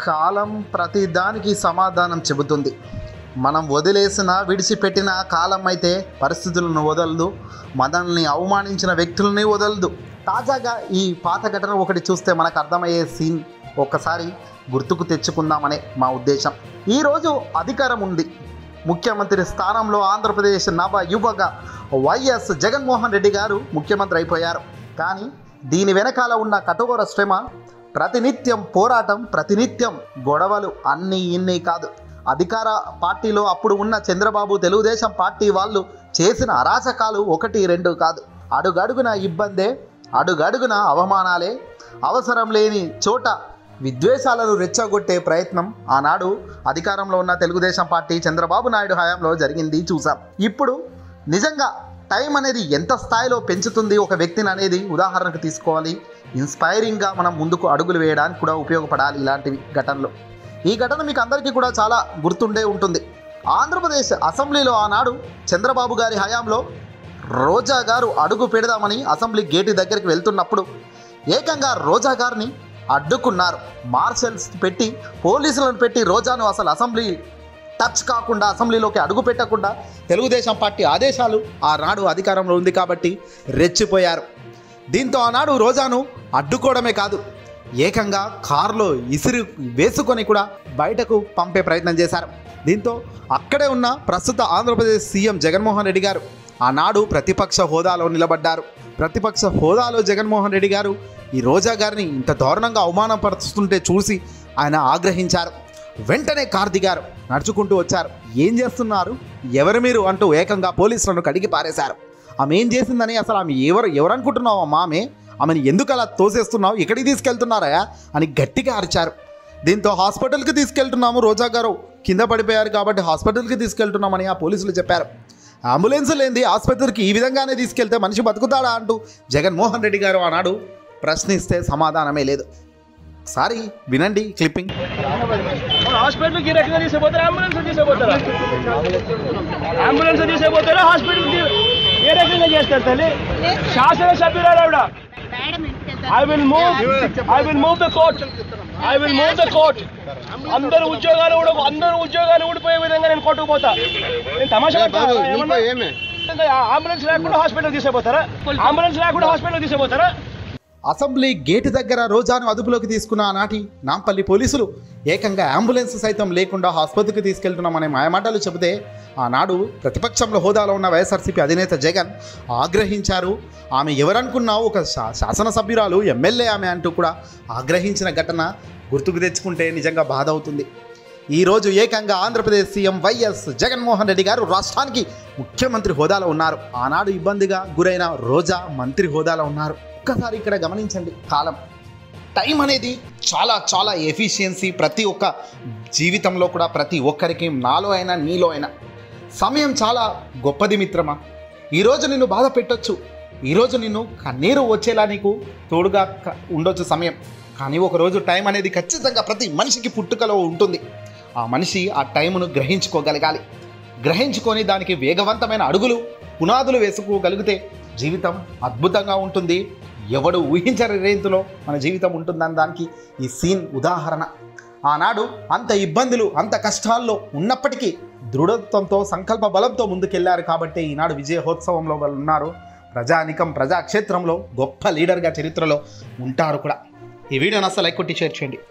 కాలం ప్రతి దానికి సమాధానం చెబుతుంది మనం వదిలేసిన విడిచిపెట్టిన కాలం అయితే పరిస్థితులను వదలదు మనల్ని అవమానించిన వ్యక్తులని వదలదు తాజాగా ఈ పాత ఘటన ఒకటి చూస్తే మనకు అర్థమయ్యే సీన్ ఒక్కసారి గుర్తుకు తెచ్చుకుందామనే మా ఉద్దేశం ఈరోజు అధికారం ఉంది ముఖ్యమంత్రి స్థానంలో ఆంధ్రప్రదేశ్ నవ యువగా వైఎస్ జగన్మోహన్ రెడ్డి గారు ముఖ్యమంత్రి అయిపోయారు కానీ దీని వెనకాల ఉన్న కఠోర శ్రమ ప్రతినిత్యం పోరాటం ప్రతినిత్యం గొడవలు అన్నీ ఇన్ని కాదు అధికార పార్టీలో అప్పుడు ఉన్న చంద్రబాబు తెలుగుదేశం పార్టీ వాళ్ళు చేసిన అరాచకాలు ఒకటి రెండు కాదు అడుగడుగున ఇబ్బందే అడుగడుగున అవమానాలే అవసరం లేని చోట విద్వేషాలను రెచ్చగొట్టే ప్రయత్నం ఆనాడు అధికారంలో ఉన్న తెలుగుదేశం పార్టీ చంద్రబాబు నాయుడు హయాంలో జరిగింది చూసాం ఇప్పుడు నిజంగా టైం అనేది ఎంత స్థాయిలో పెంచుతుంది ఒక వ్యక్తిని అనేది ఉదాహరణకు తీసుకోవాలి ఇన్స్పైరింగ్గా మనం ముందుకు అడుగులు వేయడానికి కూడా ఉపయోగపడాలి ఇలాంటివి ఘటనలు ఈ ఘటన మీకు అందరికీ కూడా చాలా గుర్తుండే ఉంటుంది ఆంధ్రప్రదేశ్ అసెంబ్లీలో ఆనాడు చంద్రబాబు గారి హయాంలో రోజా గారు అడుగు పెడదామని అసెంబ్లీ గేటు దగ్గరికి వెళ్తున్నప్పుడు ఏకంగా రోజా గారిని అడ్డుకున్నారు మార్షల్స్ పెట్టి పోలీసులను పెట్టి రోజాను అసలు అసెంబ్లీ టచ్ కాకుండా అసెంబ్లీలోకి అడుగు పెట్టకుండా తెలుగుదేశం పార్టీ ఆదేశాలు ఆనాడు అధికారంలో ఉంది కాబట్టి రెచ్చిపోయారు దీంతో ఆనాడు రోజాను అడ్డుకోవడమే కాదు ఏకంగా కారులో ఇసిరి వేసుకొని కూడా బయటకు పంపే ప్రయత్నం చేశారు దీంతో అక్కడే ఉన్న ప్రస్తుత ఆంధ్రప్రదేశ్ సీఎం జగన్మోహన్ రెడ్డి గారు ఆనాడు ప్రతిపక్ష హోదాలో నిలబడ్డారు ప్రతిపక్ష హోదాలో జగన్మోహన్ రెడ్డి గారు ఈ రోజా గారిని ఇంత దారుణంగా అవమానపరుస్తుంటే చూసి ఆయన ఆగ్రహించారు వెంటనే కార్ దిగారు నడుచుకుంటూ వచ్చారు ఏం చేస్తున్నారు ఎవరు మీరు అంటూ ఏకంగా పోలీసులను కడిగి పారేశారు ఆమె ఏం చేసిందని అసలు ఆమె ఎవరు ఎవరు అనుకుంటున్నావు అమ్మా ఆమె ఆమెను ఎందుకు అలా తోసేస్తున్నావు ఎక్కడికి తీసుకెళ్తున్నారా అని గట్టిగా అరిచారు దీంతో హాస్పిటల్కి తీసుకెళ్తున్నాము రోజా గారు కింద పడిపోయారు కాబట్టి హాస్పిటల్కి తీసుకెళ్తున్నామని ఆ పోలీసులు చెప్పారు అంబులెన్స్ లేనిది ఆసుపత్రికి ఈ విధంగానే తీసుకెళ్తే మనిషి బతుకుతాడా అంటూ జగన్మోహన్ రెడ్డి గారు ఆనాడు ప్రశ్నిస్తే సమాధానమే లేదు సారీ వినండి క్లిప్పింగ్ హాస్పిటల్ కి రకంగా తీసుకుపోతారా అంబులెన్స్ తీసుకుపోతారా అంబులెన్స్ తీసుకుపోతారా హాస్పిటల్ ఏ రకంగా చేస్తారు తల్లి శాసనసభ్యురాలు ఆవిడ I will move I will move the court I will move the court అందరు ఉద్యోగాలు కూడా అందరు ఉద్యోగాలు ఊడిపోయే విధంగా నేను కోర్టుకు పోతా నేను తమాషా పడతానా? ఏమన్నా? అంబులెన్స్ లేకుండా హాస్పిటల్ తీసుకుపోతారా అంబులెన్స్ లేకుండా హాస్పిటల్ తీసుకుపోతారా అసెంబ్లీ గేటు దగ్గర రోజాను అదుపులోకి తీసుకున్న ఆనాటి నాంపల్లి పోలీసులు ఏకంగా అంబులెన్స్ సైతం లేకుండా ఆసుపత్రికి తీసుకెళ్తున్నామనే మాయమాటలు చెబితే ఆనాడు ప్రతిపక్షంలో హోదాలో ఉన్న వైఎస్ఆర్సీపీ అధినేత జగన్ ఆగ్రహించారు ఆమె ఎవరనుకున్నావు ఒక శా- శాసనసభ్యురాలు ఎమ్మెల్యే ఆమె అంటూ కూడా ఆగ్రహించిన ఘటన గుర్తుకు తెచ్చుకుంటే నిజంగా బాధ అవుతుంది ఈరోజు ఏకంగా ఆంధ్రప్రదేశ్ సీఎం వైఎస్ జగన్మోహన్ రెడ్డి గారు రాష్ట్రానికి ముఖ్యమంత్రి హోదాలో ఉన్నారు ఆనాడు ఇబ్బందిగా గురైన రోజా మంత్రి హోదాలో ఉన్నారు ఒక్కసారి ఇక్కడ గమనించండి కాలం టైం అనేది చాలా చాలా ఎఫిషియన్సీ ప్రతి ఒక్క జీవితంలో కూడా ప్రతి ఒక్కరికి నాలో అయినా నీలో అయినా సమయం చాలా గొప్పది మిత్రమా ఈరోజు నిన్ను బాధ పెట్టొచ్చు ఈరోజు నిన్ను కన్నీరు వచ్చేలా నీకు తోడుగా క- ఉండొచ్చు సమయం కానీ ఒకరోజు టైం అనేది ఖచ్చితంగా ప్రతి మనిషికి పుట్టుకలో ఉంటుంది ఆ మనిషి ఆ టైమును గ్రహించుకోగలగాలి గ్రహించుకొని దానికి వేగవంతమైన అడుగులు పునాదులు వేసుకోగలిగితే జీవితం అద్భుతంగా ఉంటుంది ఎవడు ఊహించని రీతిలో మన జీవితం ఉంటుందని దానికి ఈ సీన్ ఉదాహరణ ఆనాడు అంత ఇబ్బందులు అంత కష్టాల్లో ఉన్నప్పటికీ దృఢత్వంతో సంకల్ప బలంతో ముందుకెళ్లారు కాబట్టి ఈనాడు విజయోత్సవంలో వాళ్ళు ఉన్నారు ప్రజానికం ప్రజాక్షేత్రంలో గొప్ప లీడర్గా చరిత్రలో ఉంటారు కూడా ఈ వీడియోని అసలు లైక్ కొట్టి షేర్ చేయండి